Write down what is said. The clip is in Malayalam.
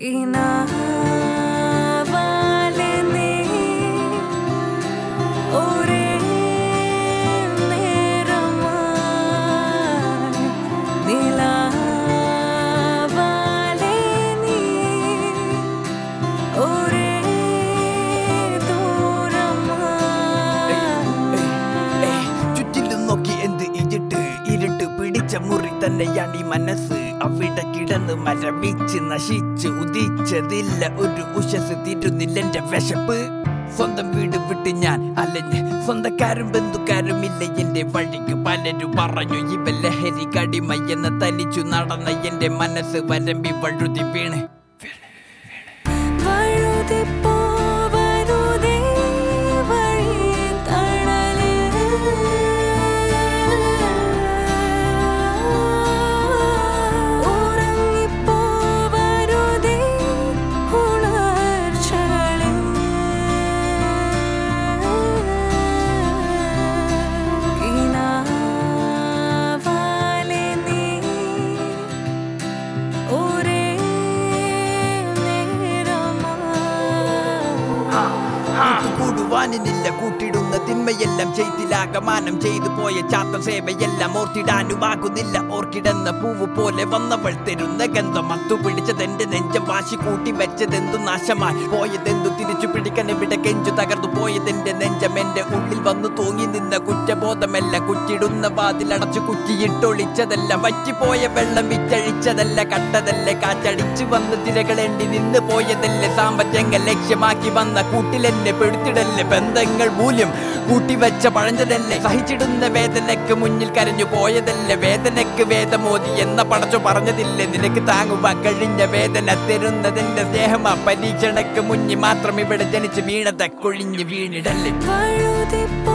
കിനാവാലെ നീ ഒരേ നേരമായി നിലാവാലെ നീ ഒരേ ദൂരമായി ചുറ്റിലും നോക്കി എന്ത് ഇരുട്ട് ഇരുട്ട് പിടിച്ച മുറി തന്നെയാണ് ഈ മനസ്സ് അവിടെ കിടന്ന് മരവിച്ച് നശിച്ച് ഉദിച്ചതില്ല ഒരു ഉഷസ് തീരുന്നില്ല എന്റെ വിശപ്പ് സ്വന്തം വീട് വിട്ട് ഞാൻ അലഞ്ഞ് സ്വന്തക്കാരും ബന്ധുക്കാരും ഇല്ല എന്റെ വഴിക്ക് പലരും പറഞ്ഞു ഇവ ലഹരി കടിമ എന്ന് തലിച്ചു നടന്ന എന്റെ മനസ്സ് വരമ്പി വഴുതി വീണ് വഴുതി പോവരുതേ വഴിത്തണലിൽ. ഉറങ്ങിപ്പോവരുതേ ഉണർച്ചകളിൽ. കിനാവാലെ നീ ഒരേ നേരമായി കൂടുവാനില്ല കൂട്ടിടുന്ന തിന്മയെല്ലാം ചെയ്തിലാകമാനം ചെയ്തു പോയ ചാത്ത സേവയെല്ലാം ഓർത്തിടാനുമാകുന്നില്ല ഓർക്കിടുന്ന പൂവ് പോലെ വന്നവൾ തരുന്ന ഗന്ധം അത്തു പിടിച്ചതെന്റെ നെഞ്ചം വാശി കൂട്ടി വെച്ചതെന്തു നാശമായി പോയതെന്തു തിരിച്ചു പിടിക്കാൻ ഇവിടെ കെഞ്ചു തകർന്നു പോയതെന്റെ നെഞ്ചം എന്റെ ഉള്ളിൽ വന്നു തൂങ്ങി നിന്ന കുറ്റബോധമല്ല കുറ്റിടുന്ന വാതിലടച്ചു കുറ്റിയിട്ടൊളിച്ചതല്ല വറ്റിപ്പോയ വെള്ളം വിറ്റഴിച്ചതല്ല കട്ടതല്ല കാറ്റടിച്ചു വന്ന് തിരകളെണ്ടി നിന്ന് പോയതല്ലേ സാമ്പത്തികങ്ങൾ ലക്ഷ്യമാക്കി വന്ന കൂട്ടിലെന്നെ പെടുത്തിടല്ലേ ബന്ധങ്ങൾ മൂല്യം കൂട്ടിവെച്ച പഴഞ്ചതല്ലേ സഹിച്ചിടുന്ന വേദനയ്ക്ക് മുന്നിൽ കരഞ്ഞു പോയതല്ലേ വേദനയ്ക്ക് വേദമോദി എന്ന പടച്ചു പറഞ്ഞതില്ലേ നിനക്ക് താങ്ങുവാൻ കഴിഞ്ഞ വേദന തരുന്നതിന്റെ സ്നേഹമാ പരീക്ഷണക്ക് മുന്നിൽ മാത്രം ഇവിടെ ജനിച്ച് വീണത കൊഴിഞ്ഞ് വീണിടല്ലേ വഴുതിപ്പോ